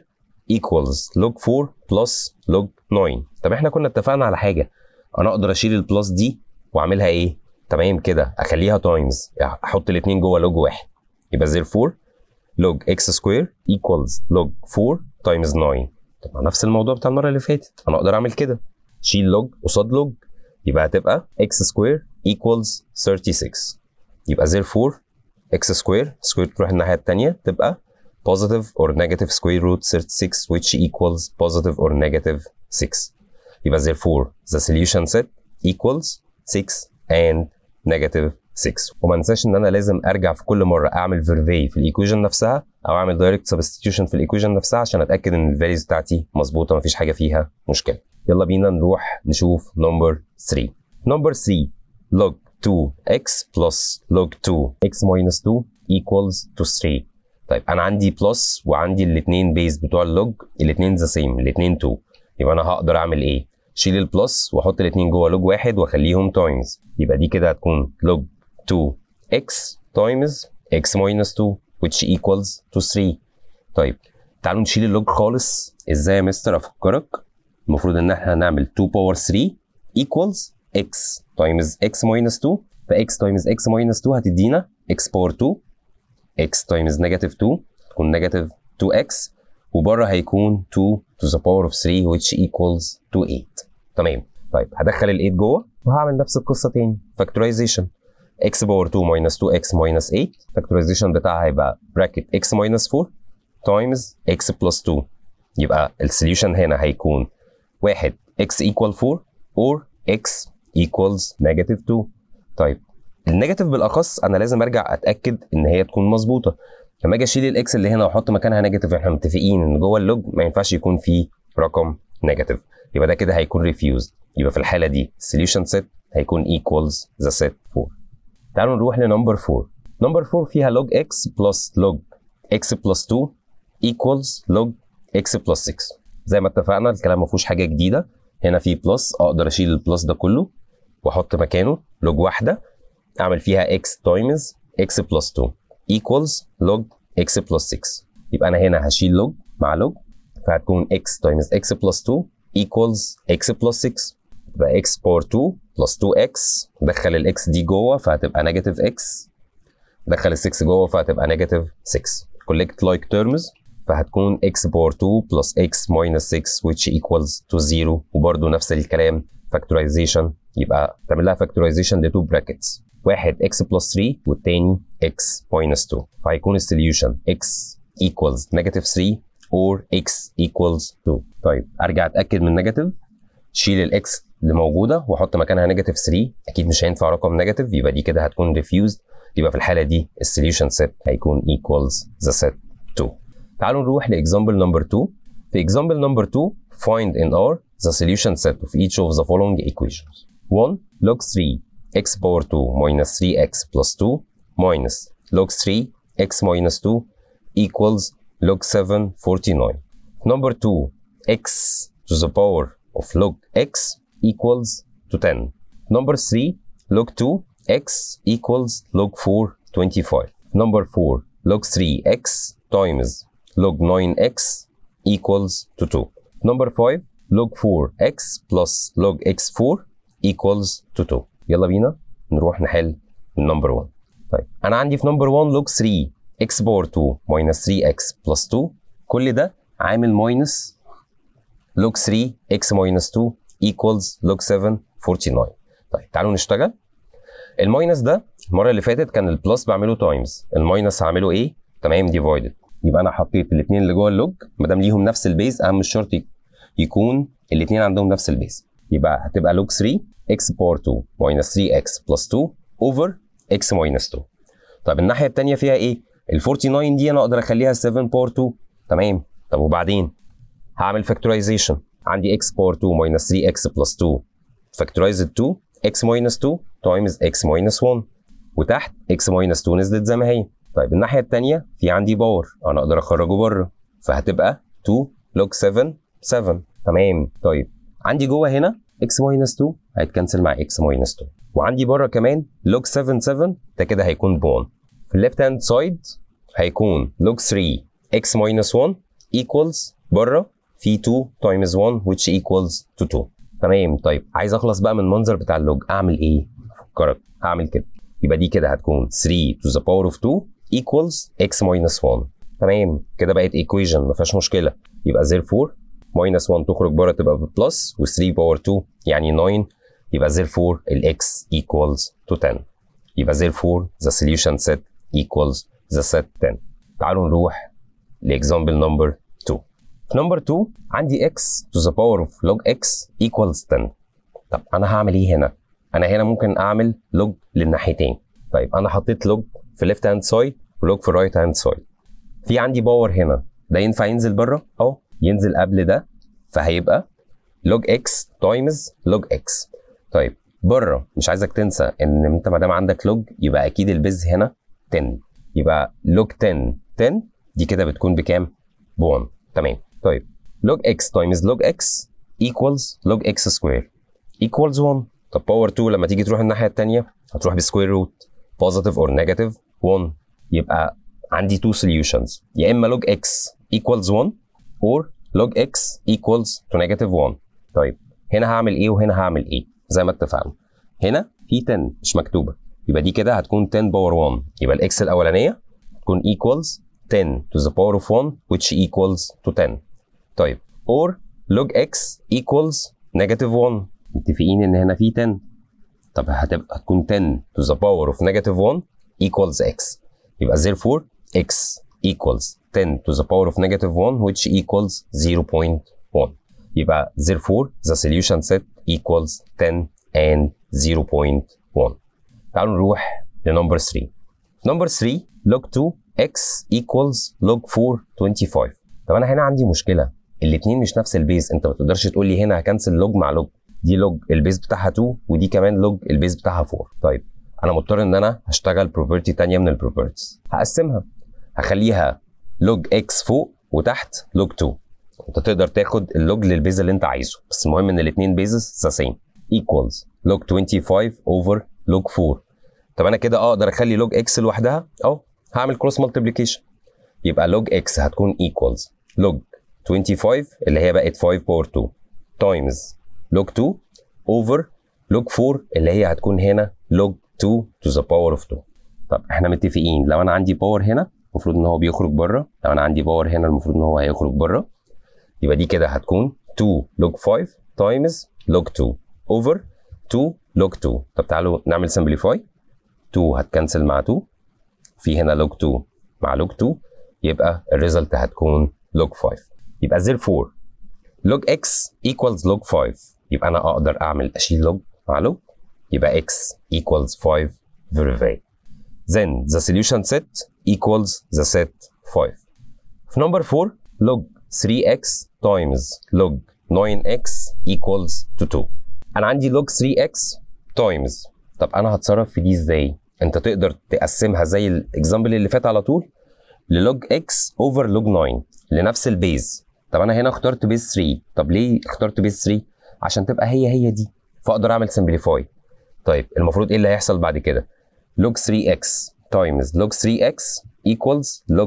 equals log 4 plus log 9 طب احنا كنا اتفقنا على حاجه انا اقدر اشيل البلس دي واعملها ايه تمام كده اخليها تايمز يعني احط الاثنين جوه لوج واحد يبقى زير 4 log x square equals log 4 times 9 طبعا نفس الموضوع بتاع المره اللي فاتت انا اقدر اعمل كده شيل log قصاد log يبقى هتبقى x square equals 36 يبقى therefore x square square تروح الناحيه الثانيه تبقى positive or negative square root 36 which equals positive or negative 6 يبقى therefore the solution set equals 6 and negative 6 وما انساش ان انا لازم ارجع في كل مره اعمل فيرفي في الايكويشن نفسها او اعمل دايركت سبستيوشن في الايكويشن نفسها عشان اتاكد ان الفاليوز بتاعتي مظبوطه مفيش حاجه فيها مشكله يلا بينا نروح نشوف نمبر 3 نمبر 3 log 2x plus log 2x minus 2 equals to 3 طيب انا عندي بلس وعندي الاثنين بيز بتوع اللوج الاثنين ذا سيم الاثنين 2 يبقى انا هقدر اعمل ايه شيل البلس واحط الاثنين جوه لوج واحد واخليهم تايمز يبقى دي كده هتكون log 2x times x minus 2 which equals to 3 طيب تعالوا نشيل اللوج خالص ازاي يا مستر افكرك المفروض ان احنا هنعمل 2 باور 3 equals x times x minus 2 ف x times x minus 2 هتدينا x باور 2 x times negative 2 تكون negative 2x وبره هيكون 2 to the power of 3 which equals to 8 تمام طيب هدخل ال 8 جوه وهعمل نفس القصه تاني factorization x باور 2 minus 2x minus 8 factorization بتاعها هيبقى bracket x minus 4 times x plus 2 يبقى السوليوشن هنا هيكون واحد x equal 4 or x equals negative 2 طيب النيجاتيف بالاخص انا لازم ارجع اتاكد ان هي تكون مظبوطه لما اجي اشيل الاكس اللي هنا واحط مكانها نيجاتيف احنا متفقين ان جوه اللوج ما ينفعش يكون فيه رقم نيجاتيف يبقى ده كده هيكون ريفيوزد يبقى في الحاله دي السوليوشن سيت هيكون equals ذا سيت 4 تعالوا نروح لنمبر 4 نمبر 4 فيها log x plus log x plus 2 equals log x plus 6 زي ما اتفقنا الكلام ما فيهوش حاجه جديده هنا في بلس اقدر اشيل البلس ده كله واحط مكانه لوج واحده اعمل فيها x times x plus 2 equals log x plus 6 يبقى انا هنا هشيل لوج مع لوج فهتكون x times x plus 2 equals x plus 6 يبقى x باور 2 plus 2x دخل الاكس دي جوه فهتبقى نيجاتيف x دخل ال 6 جوه فهتبقى نيجاتيف 6 collect like terms فهتكون x باور 2 plus x minus 6 which equals to 0 وبرده نفس الكلام factorization يبقى تعمل لها factorization ل 2 brackets واحد x plus 3 والتاني x minus 2 فهيكون السوليوشن x equals negative 3 or x equals 2 طيب ارجع اتاكد من نيجاتيف شيل الاكس اللي موجوده واحط مكانها نيجاتيف 3 اكيد مش هينفع رقم نيجاتيف يبقى دي كده هتكون ريفيوزد يبقى في الحاله دي السوليوشن سيت هيكون equals ذا سيت 2 تعالوا نروح لاكزامبل نمبر 2 في اكزامبل نمبر 2 find in R the solution set of each of the following equations 1 log 3 x power 2 minus 3x plus 2 minus log 3 x minus 2 equals log 7 49 number 2 x to the power of log x equals to 10 number 3 log 2 x equals log 4 25 number 4 log 3 x times log 9x equals to 2 number 5 log 4x plus log x4 equals to 2 يلا بينا نروح نحل النمبر 1 طيب انا عندي في نمبر 1 log 3 x باور 2 minus 3x plus 2 كل ده عامل ماينس log 3 x minus 2 equals log 7 49 طيب تعالوا نشتغل الماينس ده المره اللي فاتت كان البلس بعمله تايمز الماينس هعمله ايه تمام ديفايدد يبقى انا حطيت الاثنين اللي جوه اللوج ما دام ليهم نفس البيز اهم مش شرط يكون الاثنين عندهم نفس البيز يبقى هتبقى لوج 3 x باور 2 minus 3x plus 2 over x minus 2 طب الناحيه الثانيه فيها ايه ال 49 دي انا اقدر اخليها 7 باور 2 تمام طب وبعدين هعمل فاكتورايزيشن عندي x باور 2 minus 3x plus 2 فاكتورايزد 2 x minus 2 times x minus 1 وتحت x minus 2 نزلت زي ما هي طيب الناحيه الثانيه في عندي باور انا اقدر اخرجه بره فهتبقى 2 log 7 7 تمام طيب عندي جوه هنا x minus 2 هيتكنسل مع x minus 2 وعندي بره كمان log 7 7 ده كده هيكون ب 1 في الليفت هاند سايد هيكون log 3 x minus 1 equals بره في 2 times 1 which equals to 2 تمام طيب عايز اخلص بقى من المنظر بتاع اللوج اعمل ايه افكرك هعمل كده يبقى دي كده هتكون 3 to the power of 2 equals x minus 1 تمام كده بقت equation ما فيهاش مشكله يبقى therefore minus 1 تخرج بره تبقى بلس و 3 باور 2 يعني 9 يبقى therefore ال x equals to 10 يبقى therefore the solution set equals the set 10 تعالوا نروح لإكزامبل نمبر 2 في نمبر 2 عندي x to the power of log x equals 10 طب أنا هعمل إيه هنا؟ أنا هنا ممكن أعمل log للناحيتين طيب أنا حطيت log في left hand side ولوج في right hand side في عندي باور هنا ده ينفع ينزل بره؟ أهو ينزل قبل ده فهيبقى log x times log x طيب بره مش عايزك تنسى ان انت ما دام عندك لوج يبقى اكيد البيز هنا 10 يبقى لوج 10 10 دي كده بتكون بكام؟ ب 1 تمام طيب log x times log x equals log x square equals 1 طب باور 2 لما تيجي تروح الناحيه الثانيه هتروح بسكوير روت positive or negative 1 يبقى عندي two solutions يا اما log x equals 1 or log x equals to negative 1 طيب هنا هعمل ايه وهنا هعمل ايه زي ما اتفقنا هنا في 10 مش مكتوبه يبقى دي كده هتكون 10 باور 1 يبقى الاكس الاولانيه تكون equals 10 to the power of 1 which equals to 10 طيب or log x equals negative 1 متفقين ان هنا في 10 طب هتبقى هتكون 10 to the power of negative 1 equals x يبقى therefore x equals 10 to the power of negative 1 which equals 0.1 يبقى therefore the solution set equals 10 and 0.1 تعالوا نروح لنمبر 3 نمبر 3 log 2 x equals log 4 25 طب انا هنا عندي مشكله الاثنين مش نفس البيز انت ما تقدرش تقول لي هنا هكنسل لوج مع لوج دي لوج البيز بتاعها 2 ودي كمان لوج البيز بتاعها 4 طيب انا مضطر ان انا هشتغل بروبرتي ثانيه من البروبرتيز هقسمها هخليها لوج اكس فوق وتحت لوج 2 انت تقدر تاخد اللوج للبيز اللي انت عايزه بس المهم ان الاثنين بيزز ذا سيم equals log 25 over log 4 طب انا كده اقدر اخلي log x لوحدها اهو هعمل كروس مالتيبليكيشن يبقى log x هتكون equals log 25 اللي هي بقت 5 باور 2 times log 2 over log 4 اللي هي هتكون هنا log 2 to the power of 2 طب احنا متفقين لو انا عندي باور هنا المفروض ان هو بيخرج بره لو انا عندي باور هنا المفروض ان هو هيخرج بره يبقى دي كده هتكون 2 log 5 times log 2 over 2 log 2 طب تعالوا نعمل simplify 2 هتكنسل مع 2 في هنا log 2 مع log 2 يبقى الريزلت هتكون log 5 يبقى therefore log x equals log 5 يبقى انا اقدر اعمل اشيل log مع log يبقى x equals 5 verify then the solution set equals the set 5 في number 4 log 3x times log 9x equals to 2 انا عندي log 3x times طب انا هتصرف في دي ازاي انت تقدر تقسمها زي الاكزامبل اللي فات على طول للوج x اوفر لوج 9 لنفس البيز طب انا هنا اخترت بيز 3 طب ليه اخترت بيز 3 عشان تبقى هي هي دي فاقدر اعمل سمبليفاي طيب المفروض ايه اللي هيحصل بعد كده log 3x times log 3x equals log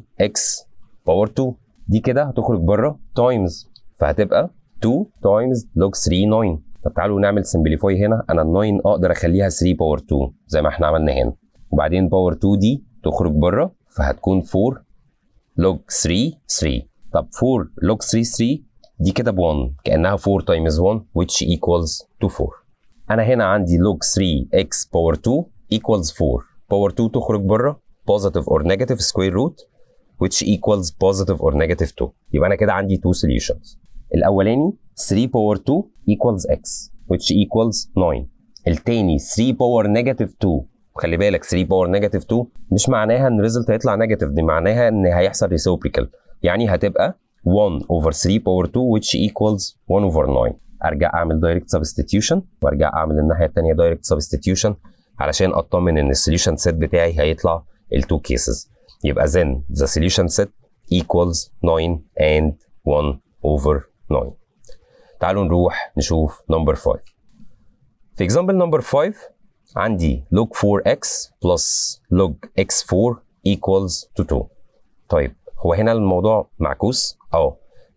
3x باور 2 دي كده هتخرج بره تايمز فهتبقى 2 تايمز log 3 9 طب تعالوا نعمل سمبليفاي هنا انا ال 9 اقدر اخليها 3 باور 2 زي ما احنا عملنا هنا وبعدين باور 2 دي تخرج بره فهتكون 4 log 3 3 طب 4 log 3 3 دي كده ب 1 كانها 4 تايمز 1 which equals to 4 انا هنا عندي log 3 x باور 2 equals 4 باور 2 تخرج بره positive or negative square root which equals positive or negative 2 يبقى انا كده عندي two solutions الاولاني 3 باور 2 equals x which equals 9 التاني 3 باور نيجاتيف 2 خلي بالك 3 باور نيجاتيف 2 مش معناها ان الريزلت هيطلع نيجاتيف دي معناها ان هيحصل reciprocal يعني هتبقى 1 over 3 باور 2 which equals 1 over 9 ارجع اعمل direct substitution وارجع اعمل الناحيه الثانيه direct substitution علشان اطمن ان السوليوشن سيت بتاعي هيطلع التو كيسز يبقى then the solution set equals 9 and 1 over 9 تعالوا نروح نشوف number 5 في example number 5 عندي log 4x plus log x4 equals to 2 طيب هو هنا الموضوع معكوس اه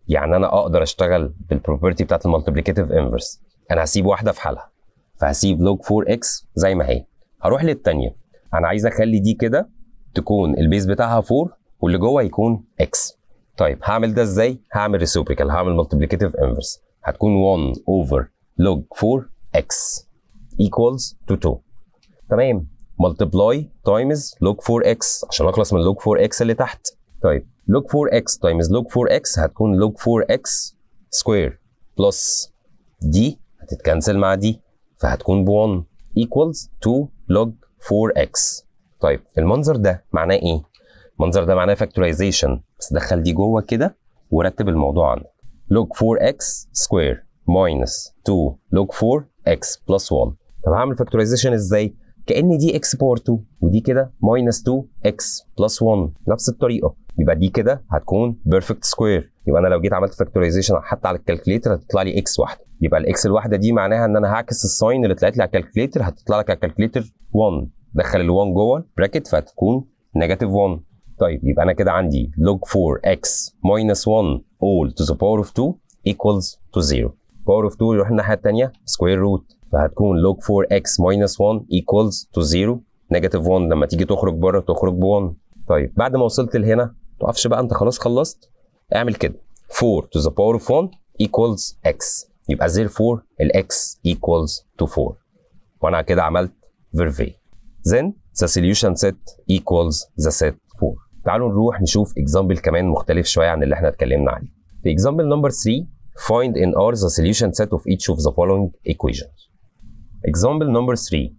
يعني انا اقدر اشتغل بالبروبرتي بتاعت المالتيبليكاتيف انفرس انا هسيب واحده في حالها فهسيب لوج 4 اكس زي ما هي هروح للثانيه انا عايز اخلي دي كده تكون البيز بتاعها 4 واللي جوه يكون اكس طيب هعمل ده ازاي هعمل ريسوبريكال هعمل مالتيبليكاتيف انفرس هتكون 1 اوفر لوج 4 اكس equals to 2 تمام multiply times log 4x عشان اخلص من log 4x اللي تحت طيب log 4x times log 4x هتكون log 4x square plus دي هتتكنسل مع دي فهتكون ب 1 equals to log 4x طيب المنظر ده معناه ايه؟ المنظر ده معناه factorization بس دخل دي جوه كده ورتب الموضوع عندك log 4x square minus 2 log 4x plus 1 طب هعمل factorization ازاي؟ كأن دي x باور 2 ودي كده minus 2x plus 1 نفس الطريقة يبقى دي كده هتكون بيرفكت سكوير يبقى انا لو جيت عملت فاكتورايزيشن حتى على الكالكليتر هتطلع لي اكس واحده يبقى الاكس الواحده دي معناها ان انا هعكس الساين اللي طلعت لي على الكالكليتر هتطلع لك على الكالكليتر 1 دخل ال1 جوه البراكت فهتكون نيجاتيف 1 طيب يبقى انا كده عندي log 4x minus 1 all to the power of 2 equals to 0 power of 2 يروح الناحيه الثانيه سكوير روت فهتكون log 4x minus 1 equals to 0 نيجاتيف 1 لما تيجي تخرج بره تخرج ب 1 طيب بعد ما وصلت لهنا تقفش بقى انت خلاص خلصت اعمل كده 4 to the power of 1 equals x يبقى therefore ال x equals to 4 وانا كده عملت vervey then the solution set equals the set 4 تعالوا نروح نشوف example كمان مختلف شويه عن اللي احنا اتكلمنا عليه في example number 3 find in R the solution set of each of the following equations example number 3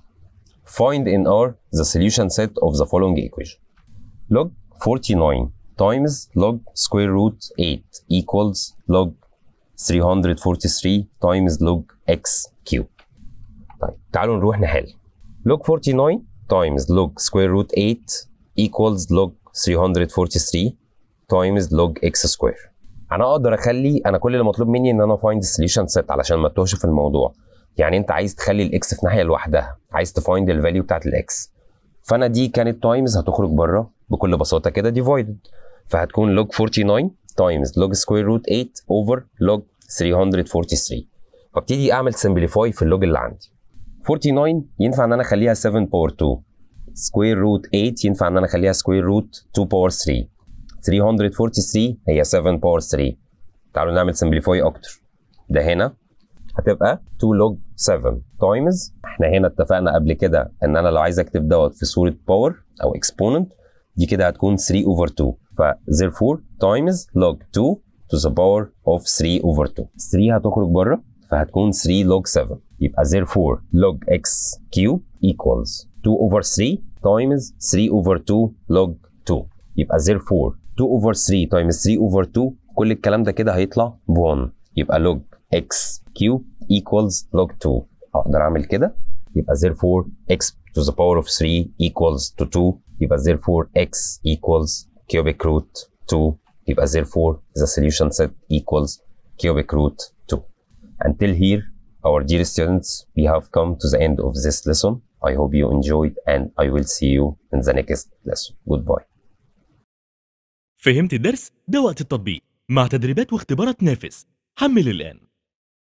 find in R the solution set of the following equation log 49 times log square root 8 equals log 343 times log x cube. طيب تعالوا نروح نحل. log 49 times log square root 8 equals log 343 times log x square. انا اقدر اخلي انا كل اللي مطلوب مني ان انا find solution set علشان ما اتوهش في الموضوع. يعني انت عايز تخلي الاكس في ناحيه لوحدها، عايز تفايند الفاليو بتاعت الاكس. فانا دي كانت تايمز هتخرج بره بكل بساطه كده ديفايدد فهتكون log 49 times log square root 8 over log 343 فابتدي اعمل simplify في اللوج اللي عندي 49 ينفع ان انا اخليها 7 باور 2 square root 8 ينفع ان انا اخليها square root 2 باور 3 343 هي 7 باور 3 تعالوا نعمل simplify اكتر ده هنا هتبقى 2 log 7 times احنا هنا اتفقنا قبل كده ان انا لو عايز اكتب دوت في صوره باور او exponent دي كده هتكون 3 over 2 ف therefore times log 2 to the power of 3 over 2 3 هتخرج بره فهتكون 3 log 7 يبقى therefore log x cube equals 2 over 3 times 3 over 2 log 2 يبقى therefore 2 over 3 times 3 over 2 كل الكلام ده كده هيطلع ب 1 يبقى log x cube equals log 2 اقدر اعمل كده يبقى therefore x to the power of 3 equals to 2 يبقى therefore x equals cubic root 2 يبقى therefore the solution set equals cubic root 2 until here our dear students we have come to the end of this lesson I hope you enjoyed and I will see you in the next lesson goodbye فهمت الدرس؟ ده وقت التطبيق مع تدريبات واختبارات نافس حمل الآن